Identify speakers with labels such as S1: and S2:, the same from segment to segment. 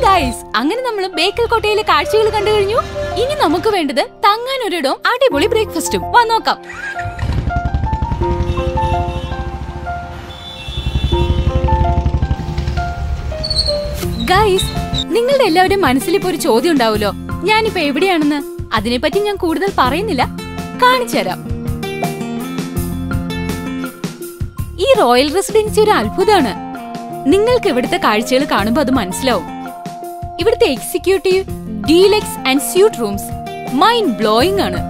S1: guys അങ്ങനെ നമ്മൾ ബേക്കൽ കോട്ടയിലെ കാഴ്ചകൾ കണ്ടു കഴിഞ്ഞു ഇനി നമുക്ക് വേണ്ടത് തങ്ങാൻ ഒരിടവും അടിപൊളി ബ്രേക്ക്ഫാസ്റ്റും വാ നോക്കാം ഗൈസ് നിങ്ങളുടെ എല്ലാവരുടെയും മനസ്സിൽ ഇപ്പൊ ഒരു ചോദ്യം ഉണ്ടാവുമല്ലോ ഞാനിപ്പോ എവിടെയാണെന്ന് അതിനെപ്പറ്റി ഞാൻ കൂടുതൽ പറയുന്നില്ല കാണിച്ചു തരാം ഈ റോയൽ റെസിഡൻസി ഒരു അത്ഭുതമാണ് നിങ്ങൾക്ക് ഇവിടുത്തെ കാഴ്ചകൾ കാണുമ്പോൾ അത് മനസ്സിലാവും ഇവിടുത്തെ executive deluxe and suite rooms mind blowing ആണ്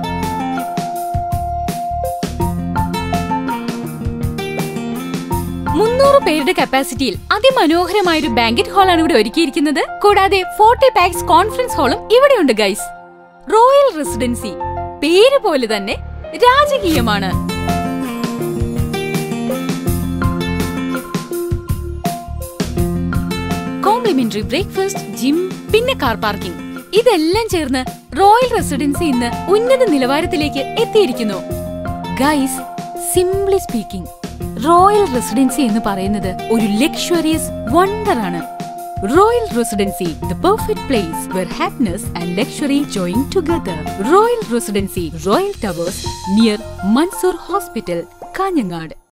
S1: മുന്നൂറ് പേരുടെ കപ്പാസിറ്റിയിൽ അതിമനോഹരമായ ഒരു ബാങ്കറ്റ് ഹാളാണ് ഇവിടെ ഒരുക്കിയിരിക്കുന്നത് കൂടാതെ ഫോർട്ടി പാക്സ് കോൺഫറൻസ് ഹാളും ഇവിടെയുണ്ട് ഗൈസ് റോയൽ റെസിഡൻസി പേര് പോലെ തന്നെ രാജകീയമാണ് കോംപ്ലിമെന്ററി ബ്രേക്ക്ഫാസ്റ്റ് ജിം പിന്നെ കാർ പാർക്കിംഗ് ഇതെല്ലാം ചേർന്ന് റോയൽ റെസിഡൻസി ഇന്ന് ഉന്നത നിലവാരത്തിലേക്ക് എത്തിയിരിക്കുന്നു guys simply speaking royal residency എന്ന് പറയുന്നത് ഒരു ലക്ഷറിയസ് വണ്ടർ ആണ് royal residency the perfect place where happiness and luxury join together royal residency royal towers near Mansoor hospital Kanhangad